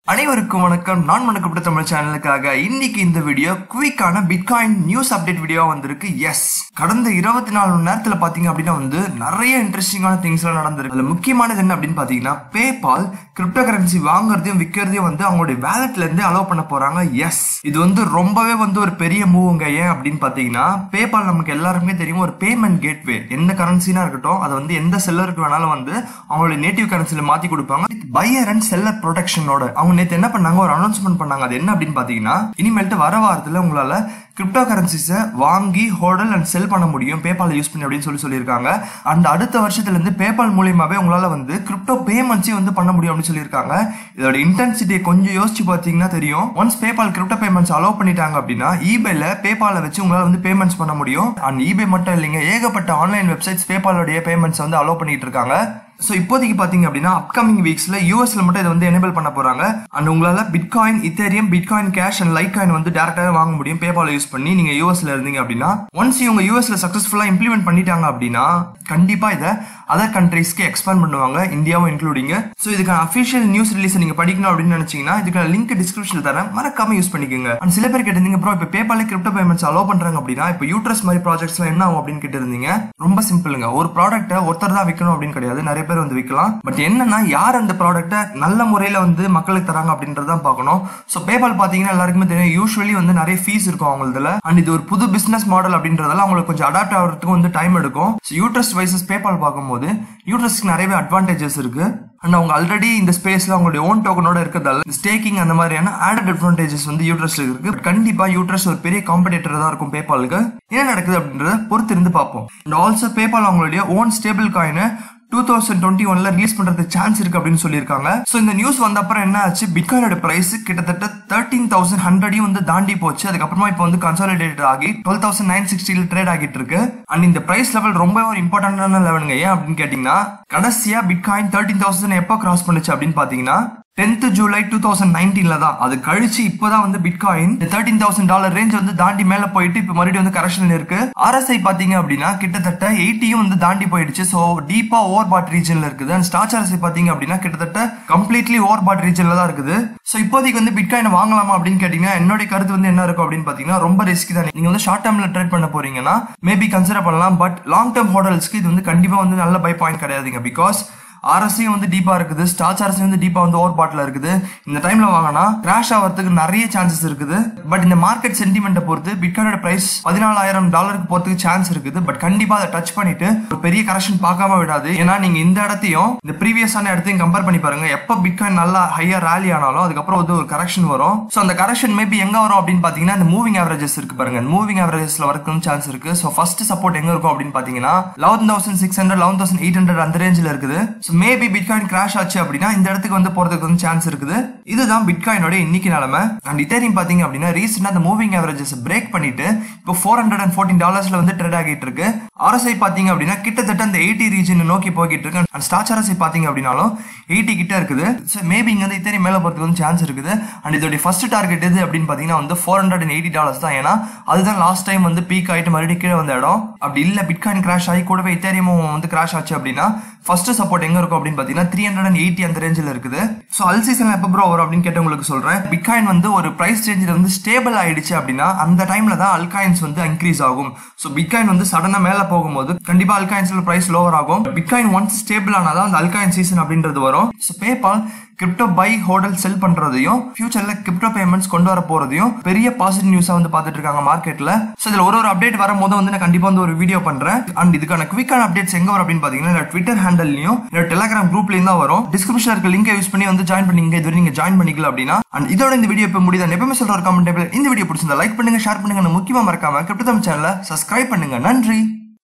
அனைவருக்கும் வணக்கம் நான் மணக்கப்பட்ட தமிழ் சேனலுக்காக இன்னைக்கு இந்த வீடியோ குவிக்கான பிட்காயின் நியூஸ் அப்டேட் வீடியோ வந்திருக்கு எஸ் கடந்த இருபத்தி நாலு மணி நேரத்துல பாத்தீங்க அப்படின்னா வந்து நிறைய இன்ட்ரெஸ்டிங்கான திங்ஸ் எல்லாம் நடந்திருக்கு அதுல முக்கியமானது என்ன அப்படின்னு பாத்தீங்கன்னா பேபால் கிரிப்டோ கரன்சி வாங்குறதையும் விற்கிறதையும் வந்து அவங்களுடைய வேலட்ல இருந்து அலோவ் பண்ண போறாங்க எஸ் இது வந்து ரொம்பவே வந்து ஒரு பெரிய மூவுங்க ஏன் அப்படின்னு பாத்தீங்கன்னா பேபால் நமக்கு எல்லாருக்குமே தெரியும் ஒரு பேமெண்ட் கேட்வே எந்த கரன்சினா இருக்கட்டும் அதை வந்து எந்த செல்லருக்கு வேணாலும் வந்து அவங்களுடைய நேட்டிவ் கரன்சில மாத்தி கொடுப்பாங்க பையர் அண்ட் செல்லர் ப்ரொடெக்ஷனோட அவங்க நேற்று என்ன பண்ணாங்க ஒரு அனௌன்ஸ்மெண்ட் பண்ணாங்க அது என்ன அப்படின்னு பாத்தீங்கன்னா இனிமேல்ட்டு வர வாரத்தில் உங்களால கிரிப்டோ கரன்சிஸை வாங்கி ஹோல்டல் அண்ட் செல் பண்ண முடியும் பேபால் யூஸ் பண்ணி அப்படின்னு சொல்லி சொல்லியிருக்காங்க அண்ட் அடுத்த வருஷத்துல இருந்து பேபால் மூலியமாவே உங்களால வந்து கிரிப்டோ பேமெண்ட்ஸையும் வந்து பண்ண முடியும் அப்படின்னு சொல்லியிருக்காங்க இதோட இன்டென்சிட்டியை கொஞ்சம் யோசிச்சு பார்த்தீங்கன்னா தெரியும் once PayPal crypto payments allow பண்ணிட்டாங்க அப்படின்னா ஈபேல பேபாலை வச்சு உங்களால வந்து பேமெண்ட்ஸ் பண்ண முடியும் அண்ட் ஈபே மட்டும் இல்லைங்க ஏகப்பட்ட ஆன்லைன் வெப்சைட்ஸ் பேபாலோடைய பேமெண்ட்ஸ் வந்து அலோவ் பண்ணிட்டு இருக்காங்க ஸோ இப்போதைக்கு பார்த்தீங்க அப்படின்னா அப்கமிங் வீக்ஸ்ல யூஎஸ்ல மட்டும் இதை வந்து எனேபிள் பண்ண போறாங்க அண்ட் உங்களால bitcoin ethereum bitcoin cash and Litecoin வந்து டேரக்டாக வாங்க முடியும் பேபால் யூஸ் பண்ணி நீங்க யூஎஸ்ல இருந்தீங்க அப்படின்னா ஒன்ஸ் இவங்க யூஎஸ்ல சக்சஸ்ஃபுல்லா இம்ப்ளிமெண்ட் பண்ணிட்டாங்க அப்படின்னா கண்டிப்பா இதை அதர் கண்ட்ரீஸ்க்கு எக்ஸ்பேண்ட் பண்ணுவாங்க இந்தியாவும் இன்க்ளூடிங் ஸோ இதுக்கான அஃபிஷியல் நியூஸ் ரிலீஸ் நீங்க படிக்கணும் அப்படின்னு நினைச்சீங்கன்னா இதுக்கான லிங்க் டிஸ்கிரிப்ஷன் தரேன் மறக்காம யூஸ் பண்ணிக்கோங்க அண்ட் சில பேர் கேட்டிருந்தீங்க ப்ரோ இப்போ பேபாலே கிரிப்டோ பேமெண்ட்ஸ் அலோவ் பண்றாங்க அப்படின்னா இப்போ யூட்ரஸ் மாதிரி ப்ராஜெக்ட்ஸ்லாம் என்ன ஆகும் அப்படின்னு கேட்டிருந்தீங்க ரொம்ப சிம்பிளுங்க ஒரு ப்ராடக்ட்டை ஒருத்தர் தான் விற்கணும் அப்படின்னு கிடையாது நிறைய பேர் வந்து விற்கலாம் பட் என்னன்னா யார் அந்த ப்ராடக்ட்டை நல்ல முறையில் வந்து மக்களுக்கு தராங்க அப்படின்றது தான் பார்க்கணும் ஸோ பேபால் பார்த்தீங்கன்னா எல்லாருக்குமே தெரியும் யூஸ்வலி வந்து நிறைய ஃபீஸ் இருக்கும் அவங்களதுல அண்ட் இது ஒரு புது பிசினஸ் மாடல் அப்படின்றதால அவங்களுக்கு கொஞ்சம் அடாப்ட் ஆகிறதுக்கு வந்து டைம் எடுக்கும் ஸோ யூட்ரஸ் வைசஸ் பேபால் பார்க்கும்போது யூட்ரஸ்க்கு நிறையவே அட்வான்டேஜஸ் இருக்கு அண்ட் அவங்க ஆல்ரெடி இந்த ஸ்பேஸ்ல அவங்களுடைய ஓன் டோக்கனோட இருக்கிறதால ஸ்டேக்கிங் அந்த மாதிரியான ஆடட் அட்வான்டேஜஸ் வந்து யூட்ரஸ்ல இருக்கு But கண்டிப்பா யூட்ரஸ் ஒரு பெரிய காம்படேட்டர் தான் இருக்கும் பேபாலுக்கு என்ன நடக்குது அப்படின்றத பொறுத்து இருந்து பார்ப்போம் அண்ட் ஆல்சோ பேபால் அவங்களுடைய ஓன் ஸ்டேபிள் காயினை டூ தௌசண்ட் டுவெண்ட்டி ஒன்ல ரிலீஸ் பண்றதுக்கு சான்ஸ் இருக்கு அப்படின்னு சொல்லியிருக்காங்க ஸோ இந்த நியூஸ் வந்த அப்புறம் என்ன ஆச்சு பிட்காயினோட பிரைஸ் கிட்டத்தட்ட தேர்ட்டீன் தௌசண்ட் ஹண்ட்ரடையும் வந்து தாண்டி போச்சு அதுக்கப்புறமா இப்போ வந்து கன்சாலிடேட் ஆகி டுவெல் தௌசண்ட் நைன் சிக்ஸ்டியில் ட்ரேட் ஆகிட்டு இருக்கு அண்ட் இந்த பிரைஸ் லெவல் ரொம்ப ஒரு இம்பார்ட்டன்டான லெவலுங்க ஏன் அப்படின்னு கேட்டீங்கன்னா கடைசியா பிட்காயின் தேர்ட்டீன் தௌசண்ட் எப்போ கிராஸ் பண்ணுச்சு அப்படின்னு பாத்தீங்கன்னா டென்த் ஜூலை டூ தௌசண்ட் நைன்டீன்ல தான் அது கழிச்சு இப்போதான் வந்து bitcoin thirteen thousand dollar range வந்து தாண்டி மேல போயிட்டு இப்போ மறுபடியும் வந்து கரெக்ஷன் இருக்கு ஆர்எஸ்ஐ பாத்தீங்க அப்படின்னா கிட்டத்தட்ட எயிட்டியும் வந்து தாண்டி போயிடுச்சு ஸோ டீப்பா ஓவர் பாட் ரீஜன்ல இருக்குது அண்ட் ஸ்டாச் ஆர்எஸ்ஐ பாத்தீங்க அப்படின்னா கிட்டத்தட்ட கம்ப்ளீட்லி ஓவர் பாட் ரீஜன்ல தான் இருக்குது ஸோ இப்போதைக்கு வந்து பிட்காயின் வாங்கலாமா அப்படின்னு கேட்டீங்கன்னா என்னுடைய கருத்து வந்து என்ன இருக்கும் அப்படின்னு பாத்தீங்கன்னா ரொம்ப ரிஸ்க் தான் நீங்க வந்து ஷார்ட் டேர்ம்ல ட்ரேட் பண்ண போறீங்கன்னா மேபி கன்சிடர் பண்ணலாம் பட் லாங் டேர்ம் ஹோட்டல்ஸ்க்கு இது வந்து கண்டிப்பா வந்து நல்ல பை பாயிண்ட் கிடையாதுங்க பிகாஸ் ஆர்எஸ்சியும் வந்து டீப்பா இருக்குது ஸ்டாச் ஆர்எஸ்சி வந்து டீப்பா வந்து ஓவர் பாட்டில் இருக்குது இந்த டைம்ல வாங்கினா கிராஷ் ஆகிறதுக்கு நிறைய சான்சஸ் இருக்குது பட் இந்த மார்க்கெட் சென்டிமெண்ட்டை பொறுத்து பிட்காயினோட பிரைஸ் பதினாலாயிரம் டாலருக்கு போறதுக்கு சான்ஸ் இருக்குது பட் கண்டிப்பா அதை டச் பண்ணிட்டு ஒரு பெரிய கரெக்ஷன் பார்க்காம விடாது ஏன்னா நீங்க இந்த இடத்தையும் இந்த ப்ரீவியஸான இடத்தையும் கம்பேர் பண்ணி பாருங்க எப்போ பிட்காயின் நல்லா ஹையா ரேலி ஆனாலும் அதுக்கப்புறம் வந்து ஒரு கரெக்ஷன் வரும் ஸோ அந்த கரெக்ஷன் மேபி எங்க வரும் அப்படின்னு பாத்தீங்கன்னா இந்த மூவிங் ஆவரேஜஸ் இருக்கு பாருங்க மூவிங் ஆவரேஜஸ்ல வரக்கும் சான்ஸ் இருக்கு ஸோ ஃபர்ஸ்ட் சப்போர்ட் எங்க இருக்கும் அப்படின்னு பாத்தீங்கன்னா eleven thousand six hundred eleven thousand eight hundred அந்த ரேஞ்சில் இருக்குது ஸோ மேபி பிட்காயின் கிராஷ் ஆச்சு அப்படின்னா இந்த இடத்துக்கு வந்து போறதுக்கு வந்து சான்ஸ் இருக்குது இதுதான் பிட்காயினோட இன்னைக்கு நிலைமை அண்ட் இத்தேரியம் பாத்தீங்க அப்படின்னா ரீசெண்டா அந்த மூவிங் ஆவரேஜஸ் பிரேக் பண்ணிட்டு இப்போ ஃபோர் ஹண்ட்ரட் அண்ட் ஃபோர்டீன் டாலர்ஸ்ல வந்து ட்ரேட் ஆகிட்டு இருக்கு ஆர்எஸ்ஐ பாத்தீங்க அப்படின்னா கிட்டத்தட்ட அந்த எயிட்டி ரீஜன் நோக்கி போய்கிட்டு இருக்கு அண்ட் ஸ்டாச் ஆர்எஸ்ஐ பாத்தீங்க அப்படின்னாலும் எயிட்டி கிட்ட இருக்குது ஸோ மேபி இங்க வந்து இத்தேரியம் மேல போறதுக்கு வந்து சான்ஸ் இருக்குது அண்ட் இதோட ஃபர்ஸ்ட் டார்கெட் எது அப்படின்னு பாத்தீங்கன்னா வந்து four hundred and eighty dollars தான் ஏன்னா அதுதான் லாஸ்ட் டைம் வந்து பீக் ஆயிட்டு மறுபடியும் கீழே வந்த இடம் அப்படி இல்ல பிட்காயின் கிராஷ் ஆகி கூடவே இத்தேரியமும் வந்து கிராஷ் ஆச்சு அப்படின்னா ஃபர்ஸ்ட் சப்போர்ட் எங்க இருக்கும் அப்படின்னு பாத்தீங்கன்னா த்ரீ ஹண்ட்ரட் அண்ட் எயிட்டி அந்த ரேஞ்சில் இருக்குது ஸோ அல் சீசன் எப்போ ப்ரோ வரும் அப்படின்னு கேட்டு உங்களுக்கு சொல்றேன் பிட்காயின் வந்து ஒரு பிரைஸ் ரேஞ்சில் வந்து ஸ்டேபிள் ஆயிடுச்சு அப்படின்னா அந்த டைம்ல தான் அல்காயின்ஸ் வந்து இன்க்ரீஸ் ஆகும் ஸோ பிட்காயின் வந்து சடனா மேல போகும்போது கண்டிப்பா அல்காயின்ஸ்ல பிரைஸ் லோவர் ஆகும் பிட்காயின் ஒன்ஸ் ஸ்டேபிள் ஆனாதான் அந்த அல்காயின் சீசன் அப்படின்றது வரும் ஸோ பேபால் கிரிப்டோ பை ஹோட்டல் செல் பண்றதையும் ஃபியூச்சர்ல கிரிப்டோ பேமெண்ட்ஸ் கொண்டு வர போறதையும் பெரிய பாசிட்டிவ் நியூஸா வந்து பார்த்துட்டு இருக்காங்க மார்க்கெட்ல ஸோ இதுல ஒரு ஒரு அப்டேட் வரும்போது வந்து நான் கண்டிப்பா வந்து ஒரு வீடியோ பண்றேன் அண்ட் இதுக்கான குவிக்கான அப்டேட்ஸ் எங்க வரும் அப்படின்னு பாத்தீங்கன்னா ட்விட்டர் ஹேண்டல்லையும் டெலிகிராம் குரூப்லயும் தான் வரும் டிஸ்கிரிப்ஷன் இருக்க லிங்கை யூஸ் பண்ணி வந்து ஜாயின் பண்ணிங்க இதுவரை நீங்க ஜாயின் பண்ணிக்கல அப்படின்னா அண்ட் இதோட இந்த வீடியோ இப்போ முடியுது எப்பவுமே சொல்ற ஒரு கமெண்ட் இந்த வீடியோ பிடிச்சிருந்தா லைக் பண்ணுங்க ஷேர் பண்ணுங்க முக்கியமா மறக்காம கிரிப்டோ தமிழ் சேனலை சப்ஸ்கிரைப் பண்ணுங்க நன்றி